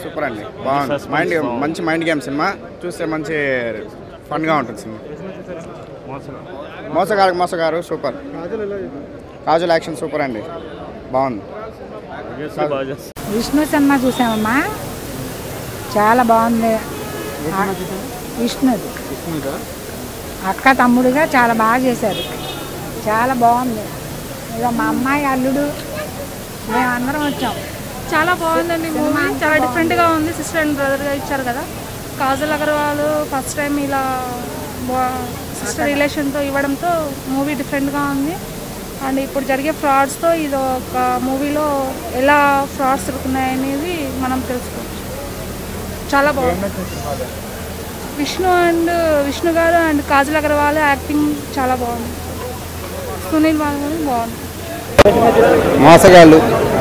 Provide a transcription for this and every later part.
Super అండి బాగుంది mind మంచి మైండ్ గేమ్ సినిమా చూస్తే మంచి ఫన్గా ఉంటుంది సినిమా మోసగారు మోసగారు సూపర్ కాజల్ యాక్షన్ సూపర్ అండి బాగుంది విష్ణు సినిమా చూసామమ్మా చాలా బాగుంది ఆ- విష్ణుది అక్క తమ్ముడుగా చాలా బాగా చేశారు చాలా బాగుంది ఇక మా అమ్మాయి అల్లుడు మేమందరం వచ్చాం చాలా బాగుందండి మూవీ చాలా డిఫరెంట్గా ఉంది సిస్టర్ అండ్ బ్రదర్గా ఇచ్చారు కదా కాజల్ అగర్వాల్ ఫస్ట్ టైం ఇలా సిస్టర్ రిలేషన్తో ఇవ్వడంతో మూవీ డిఫరెంట్గా ఉంది అండ్ ఇప్పుడు జరిగే ఫ్రాడ్స్తో ఇది ఒక మూవీలో ఎలా ఫ్రాడ్స్ జరుగుతున్నాయి అనేది మనం తెలుసుకోవచ్చు చాలా బాగుంది విష్ణు అండ్ విష్ణు గారు అండ్ కాజల్ అగర్వాల్ యాక్టింగ్ చాలా బాగుంది సునీల్ బాగుంది బాగుంది మోసగాళ్ళు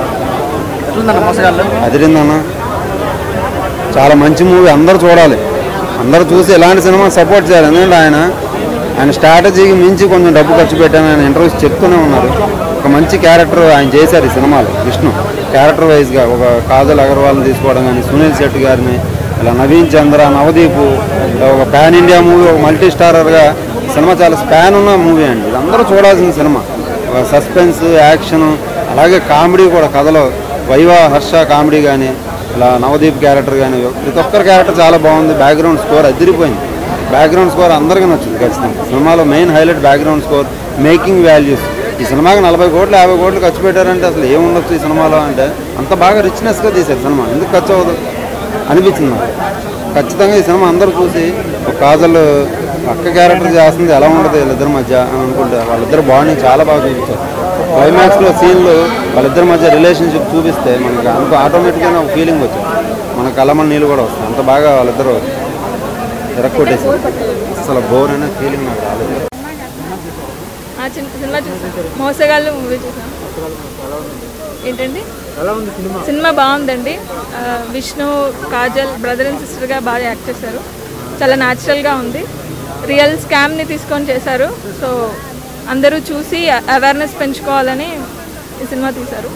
అదిరిందన్న చాలా మంచి మూవీ అందరూ చూడాలి అందరూ చూసి ఎలాంటి సినిమా సపోర్ట్ చేయాలి ఎందుకంటే ఆయన ఆయన స్ట్రాటజీకి మించి కొంచెం డబ్బు ఖర్చు పెట్టాను ఆయన ఇంటర్వ్యూస్ చెప్తూనే ఉన్నారు ఒక మంచి క్యారెక్టర్ ఆయన చేశారు ఈ సినిమాలో విష్ణు క్యారెక్టర్ వైజ్గా ఒక కాజల్ అగర్వాల్ని తీసుకోవడం కానీ సునీల్ శెట్టి గారిని ఇలా నవీన్ చంద్ర నవదీప్ ఇలా ఒక పాన్ ఇండియా మూవీ ఒక మల్టీ స్టారర్గా సినిమా చాలా స్పాన్ ఉన్న మూవీ అండి ఇది అందరూ చూడాల్సిన సినిమా ఒక సస్పెన్స్ యాక్షన్ అలాగే కామెడీ కూడా కథలో వైవా హర్ష కామెడీ కానీ ఇలా నవదీప్ క్యారెక్టర్ కానీ ప్రతి ఒక్కరి క్యారెక్టర్ చాలా బాగుంది బ్యాక్గ్రౌండ్ స్కోర్ అదిరిపోయింది బ్యాక్గ్రౌండ్ స్కోర్ అందరికీ నచ్చింది ఖచ్చితంగా సినిమాలో main highlight background score making values ఈ సినిమాకి నలభై కోట్లు యాభై కోట్లు ఖర్చు పెట్టారంటే అసలు ఏముండొచ్చు ఈ సినిమాలో అంటే అంత బాగా రిచ్నెస్గా తీశారు సినిమా ఎందుకు ఖర్చు అవ్వదు అనిపించింది నాకు ఖచ్చితంగా ఈ సినిమా అందరూ చూసి ఒక కాజల్ అక్క క్యారెక్టర్ చేస్తుంది ఎలా ఉంటుంది వీళ్ళిద్దరి మధ్య అని అనుకుంటే వాళ్ళిద్దరు బాండింగ్ చాలా బాగా చూపించారు క్లైమాక్స్లో సీన్లు వాళ్ళిద్దరి మధ్య రిలేషన్షిప్ చూపిస్తే మనకి అంత ఆటోమేటిక్గా ఒక ఫీలింగ్ వచ్చింది మన కలమని నీళ్ళు కూడా వస్తాయి అంత బాగా వాళ్ళిద్దరు ఎరక్కొట్టేసి అసలు బోర్ అనే ఫీలింగ్ నాకు రాలేదు ఆ చిన్న సినిమా చూసాను మోసగాళ్ళు మూవీ చూసాను ఏంటండి సినిమా బాగుందండి ఆ, విష్ణు కాజల్ బ్రదర్ అండ్ సిస్టర్గా బాగా యాక్ట్ చేశారు చాలా న్యాచురల్గా ఉంది రియల్ స్కామ్ని తీసుకొని చేశారు సో అందరూ చూసి అవేర్నెస్ పెంచుకోవాలని ఈ సినిమా తీశారు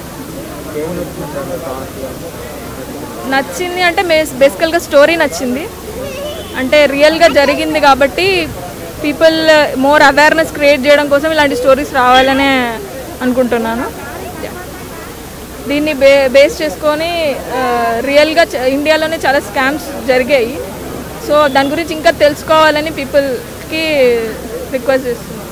నచ్చింది అంటే బేసికల్గా స్టోరీ నచ్చింది అంటే రియల్గా జరిగింది కాబట్టి పీపుల్ మోర్ అవేర్నెస్ క్రియేట్ చేయడం కోసం ఇలాంటి స్టోరీస్ రావాలనే అనుకుంటున్నాను Yeah. దీన్ని బే బేస్ చేసుకొని రియల్గా ఇండియాలోనే చాలా స్కామ్స్ జరిగాయి సో దాని గురించి ఇంకా తెలుసుకోవాలని పీపుల్కి రిక్వెస్ట్ చేస్తున్నాను